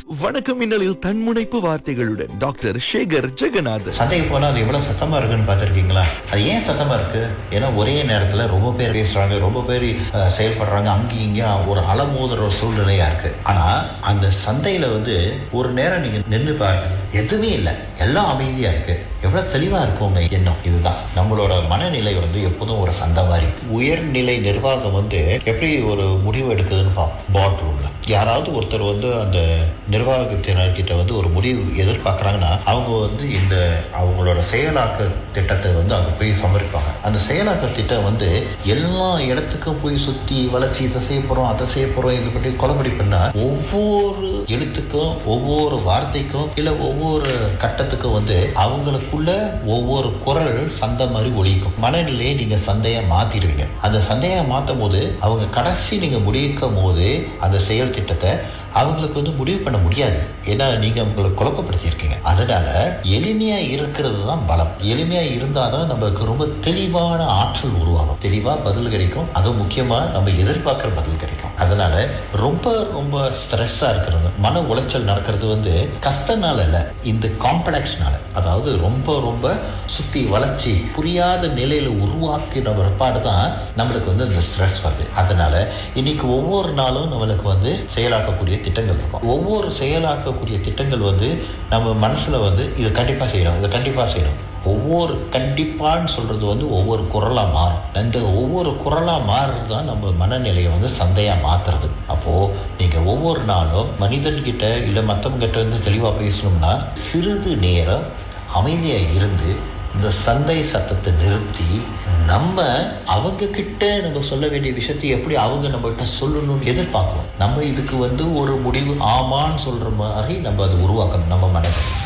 வணக்கம் மின்னலில் தன்முனைப்பு வார்த்தைகளுடன் டாக்டர் சேகர் ஜெகநாதன் சந்தைக்கு போனால் அது எவ்வளோ சத்தமாக இருக்குன்னு பார்த்துருக்கீங்களா அது ஏன் சத்தமாக இருக்குது ஏன்னா ஒரே நேரத்தில் ரொம்ப பேர் பேசுகிறாங்க ரொம்ப பேர் அஹ், செயல்படுறாங்க அங்கேயும் இங்கேயும் ஒரு அலமோதுற ஒரு சூழ்நிலையாக இருக்குது ஆனால் அந்த சந்தையில் வந்து ஒரு நேரம் நீங்கள் நின்று பாருங்க எதுவுமே இல்லை எல்லாம் அமைதியாக இருக்குது எவ்வளோ தெளிவாக இருக்குங்க எண்ணம் இதுதான் நம்மளோட மனநிலை வந்து எப்போதும் ஒரு சந்தை மாதிரி உயர்நிலை நிர்வாகம் வந்து எப்படி ஒரு முடிவு எடுக்குதுன்னு பார்ப்போம் பாட் ரூமில் யாராவது ஒருத்தர் வந்து அந்த நிர்வாகத்தினர்கிட்ட வந்து ஒரு முடிவு எதிர்பார்க்குறாங்கன்னா அவங்க வந்து இந்த அவங்களோட செயலாக்க திட்டத்தை வந்து அங்கே போய் சமர்ப்பாங்க அந்த செயலாக்க திட்டம் வந்து எல்லா இடத்துக்கும் போய் சுற்றி வளர்ச்சி இதை செய்ய போகிறோம் அதை செய்ய போகிறோம் இது பற்றி கொலபடி பண்ணா ஒவ்வொரு எழுத்துக்கும் ஒவ்வொரு வார்த்தைக்கும் இல்லை ஒவ்வொரு கட்டத்துக்கும் வந்து அவங்களுக்குள்ள ஒவ்வொரு குரல் சந்தை மாதிரி ஒழிக்கும் மனநிலையை நீங்க சந்தையா மாத்திடுவீங்க அந்த சந்தையா மாற்றும் போது அவங்க கடைசி நீங்க முடிக்கும் போது அந்த செயல் திட்டத்தை அவங்களுக்கு வந்து முடிவு பண்ண முடியாது ஏன்னா நீங்க அவங்களை குழப்பப்படுத்தியிருக்கீங்க அதனால எளிமையா இருக்கிறது தான் பலம் எளிமையா இருந்தாதான் நமக்கு ரொம்ப தெளிவான ஆற்றல் உருவாகும் தெளிவா பதில் கிடைக்கும் அதுவும் முக்கியமா நம்ம எதிர்பார்க்குற பதில் கிடைக்கும் அதனால ரொம்ப ரொம்ப ஸ்ட்ரெஸ்ஸா இருக்கிறவங்க மன உளைச்சல் நடக்கிறது வந்து கஷ்டனால இல்ல இந்த காம்ப்ளெக்ஸ்னால அதாவது ரொம்ப ரொம்ப சுத்தி வளர்ச்சி புரியாத நிலையில உருவாக்கின பிற்பாடு தான் நம்மளுக்கு வந்து இந்த ஸ்ட்ரெஸ் வருது அதனால இன்னைக்கு ஒவ்வொரு நாளும் நம்மளுக்கு வந்து செயலாக்கக்கூடிய திட்டங்கள் இருக்கும் ஒவ்வொரு செயலாக்கக்கூடிய திட்டங்கள் வந்து நம்ம மனசுல வந்து இது கண்டிப்பா செய்யணும் இதை கண்டிப்பா செய்யணும் ஒவ்வொரு கண்டிப்பான்னு சொல்றது வந்து ஒவ்வொரு குரலா மாறும் இந்த ஒவ்வொரு குரலா மாறுறது தான் நம்ம மனநிலையை வந்து சந்தையா மாத்துறது அப்போ நீங்க ஒவ்வொரு நாளும் மனிதன்கிட்ட இல்லை மற்றவங்க கிட்ட வந்து தெளிவா பேசணும்னா சிறிது நேரம் அமைதியா இருந்து இந்த சந்தை சத்தத்தை நிறுத்தி நம்ம அவங்க கிட்ட நம்ம சொல்ல வேண்டிய விஷயத்தை எப்படி அவங்க நம்மகிட்ட சொல்லணும்னு எதிர்பார்க்கணும் நம்ம இதுக்கு வந்து ஒரு முடிவு ஆமான்னு சொல்ற மாதிரி நம்ம அதை உருவாக்கணும் நம்ம மனதை